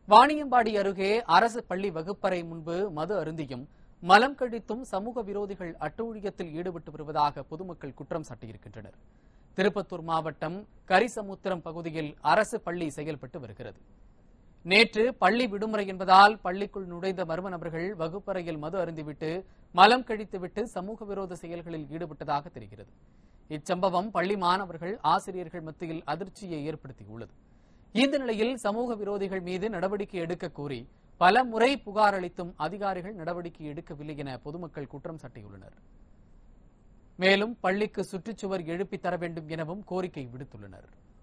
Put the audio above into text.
வாணியம்பாடி அருகே அரசு பள்ளி வகுப்பறை முன்பு மது அருந்தியும் மலம் கழித்தும் சமூக விரோதிகள் அட்டூழியத்தில் ஈடுபட்டு வருவதாக பொதுமக்கள் குற்றம் சாட்டியிருக்கின்றனர் திருப்பத்தூர் மாவட்டம் கரிசமுத்திரம் பகுதியில் அரசு பள்ளி செயல்பட்டு வருகிறது நேற்று பள்ளி விடுமுறை என்பதால் பள்ளிக்குள் நுழைந்த மர்ம நபர்கள் வகுப்பறையில் மது அருந்திவிட்டு மலம் கழித்துவிட்டு சமூக விரோத செயல்களில் ஈடுபட்டதாக தெரிகிறது இச்சம்பவம் பள்ளி மாணவர்கள் ஆசிரியர்கள் மத்தியில் அதிர்ச்சியை ஏற்படுத்தியுள்ளது இந்த நிலையில் சமூக விரோதிகள் மீது நடவடிக்கை எடுக்க கோரி பல முறை புகார் அளித்தும் அதிகாரிகள் நடவடிக்கை எடுக்கவில்லை என பொதுமக்கள் குற்றம் சாட்டியுள்ளனர் மேலும் பள்ளிக்கு சுற்றுச்சுவர் எழுப்பி தர வேண்டும் எனவும் கோரிக்கை விடுத்துள்ளனர்